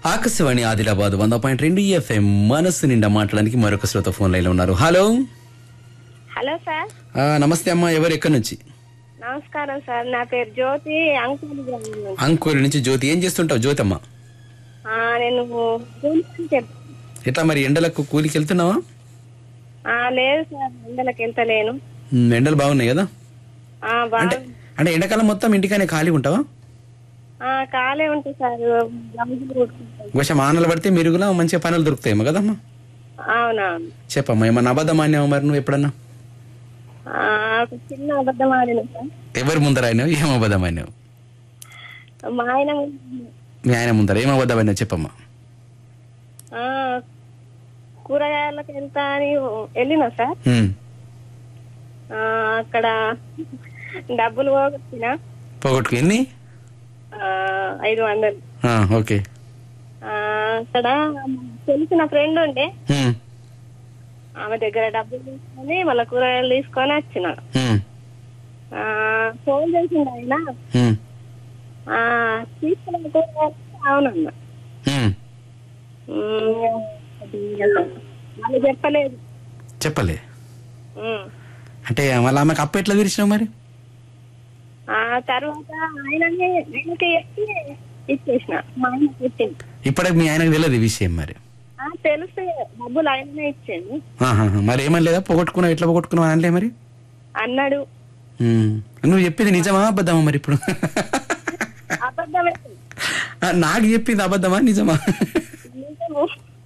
ఆకాశవాణి ఆదిలాబాద్ వంద పాయింట్ రెండు ఎఫ్ఎం మనస్సు నిండా మాట్లాడడానికి మరొక శ్రోత ఫోన్ లైన్ లో ఉన్నారు హలో హలో సార్ ఆ, నమస్తే అమ్మా ఎవరు ఎక్కడి నుంచి నమస్కారం సార్ నా పేరు జ్యోతి అంకుల్ గారు. అంకూరు నుంచి జ్యోతి ఏం చేస్తుంటావు జ్యోతి అమ్మ ఆ నేను కూలికి చెప్- ఎట్లా మరి ఎండలకు కూలికి వెళ్తున్నావా ఆ, లేదు సార్ ఎండలకు వెళ్తలేను ఉమ్, ఎండలు బాగున్నాయి కదా ఆ, బాగా అంటే అంటే ఎండాకాలం మొత్తం ఇంటికానే ఖాళీ ఉంటావా ఆ, కాలే ఉంటుంది సార్ గంజులు కొట్టుకుంటాం కొంచెం ఆనలు పడితే మెరుగులా మంచిగా పనులు దొరుకుతాయేమో కదమ్మా అవునవును చెప్పమ్మా ఏమన్నా అబద్ధం ఆడినావా మరి నువ్వు ఎప్పుడన్నా ఆ, ఒక చిన్న అబద్ధం ఆడిన సార్ ఎవరి ముందర అయినావు ఏం అబద్ధం అయినావు మా ఆయన మీ ఆయన ముందర ఏం అబద్ధం అయినావు చెప్పమ్మా ఆ, కూరగాయలకు వెళ్తా అని వెళ్ళినా సార్ ఉమ్, ఆ, అక్కడ డబ్బులు పోగొట్టిన పోగొట్టుకు ఎన్ని ఆ, ఐదు వందలు ఆ, ఓకే ఆ, అక్కడ తెలిసిన ఫ్రెండ్ ఉండే ఉమ్, ఆమె దగ్గర డబ్బులు తీసుకొని మళ్ళీ కూరగాయలు తీసుకొని వచ్చిన ఉమ్, ఆ, ఫోన్ చేసిండు ఆయన ఉమ్, ఆ, తీసుకున్న కూరగాయలు అవునన్న ఉమ్. ఉమ్, వాళ్ళు చెప్పలేదు చెప్పలే ఉమ్. అంటే మళ్ళీ ఆమెకు అప్పు ఎట్లా తీర్చినావు మరి ఆ తర్వాత ఆయననే ఆయనకి చెప్పి ఇచ్చేసిన మా ఆయన పెట్టింది ఇప్పటికి మీ ఆయనకు తెలియదు ఈ విషయం మరి ఆ, తెలిస్తే డబ్బులు ఆయననే ఇచ్చింది ఆహాహా. మరి ఏమని లేదా పోగొట్టుకున్నావు ఎట్లా పోగొట్టుకున్నావు అని అనలే మరి అన్నాడు ఉమ్. నువ్వు చెప్పింది నిజమా అబద్ధమా మరి ఇప్పుడు అబద్ధమే ఆ, నాకు చెప్పింది అబద్ధమా నిజమా నిజము.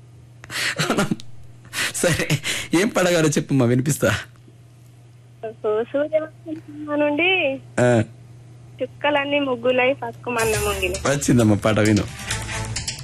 సరే ఏం పడగాలో చెప్పమ్మా వినిపిస్తా సూర్యవంశం నుండి ఆ, చుక్కలన్నీ ముగ్గులై పసుకుమన్న ముంగిలి వచ్చిందమ్మా పాట విను